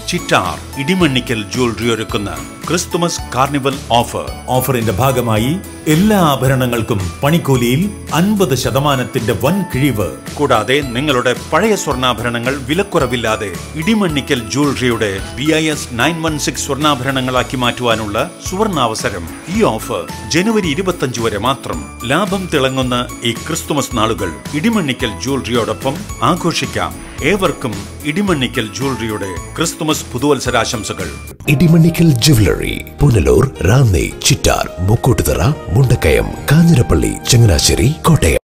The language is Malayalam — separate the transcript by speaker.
Speaker 1: ചിറ്റാർ ഇടിമണ്ണിക്കൽ ജ്വല്ലറി ഒരുക്കുന്ന ക്രിസ്തുമസ് കാർണിവൽ ഓഫർ
Speaker 2: ഓഫറിന്റെ ഭാഗമായി എല്ലാ ആഭരണങ്ങൾക്കും പണിക്കൂലിയിൽ അൻപത് ശതമാനത്തിന്റെ വൻ കിഴിവ്
Speaker 1: കൂടാതെ നിങ്ങളുടെ പഴയ സ്വർണ്ണാഭരണങ്ങൾ വിലക്കുറവില്ലാതെ ഇടിമണ്ണിക്കൽ ജ്വല്ലറിയുടെ B I S nine one six സ്വർണ്ണാഭരണങ്ങളാക്കി മാറ്റുവാനുള്ള സുവർണാവസരം ഈ ഓഫർ ജനുവരി ഇരുപത്തഞ്ച് വരെ മാത്രം ലാഭം തിളങ്ങുന്ന ഈ ക്രിസ്തുമസ് നാളുകൾ ഇടിമണ്ണിക്കൽ ജ്വല്ലറിയോടൊപ്പം ആഘോഷിക്കാം ഏവർക്കും ഇടിമണ്ണിക്കൽ ജ്വല്ലറിയുടെ ക്രിസ്തുമസ് പുതുവത്സരാശംസകൾ
Speaker 3: ഇടിമണ്ണിക്കൽ ജുവലറി പുനലൂർ റാന്നി ചിറ്റാർ മുക്കൂട്ടുതറ മുണ്ടക്കയം കാഞ്ഞിരപ്പള്ളി ചങ്ങനാശ്ശേരി കോട്ടയം